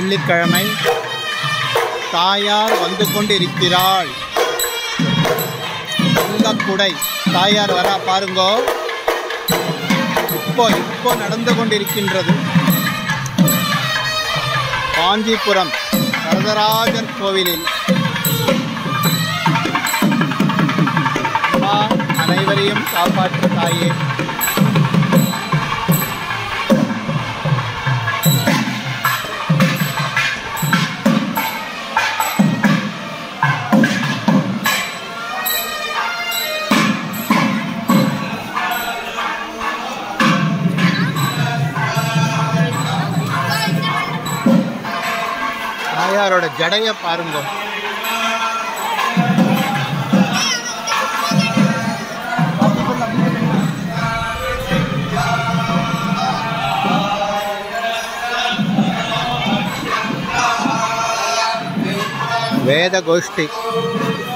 வெள்ளிக்கிழமை தாயார் வந்து கொண்டிருக்கிறாள் குடை தாயார் வரா பாருங்கோ இப்போ இப்போ நடந்து கொண்டிருக்கின்றது காஞ்சிபுரம் வரதராஜர் கோவிலில் அம்மா அனைவரையும் காப்பாற்று தாயே தாயாரோட ஜடைய பாருங்க வேத கோஷ்டி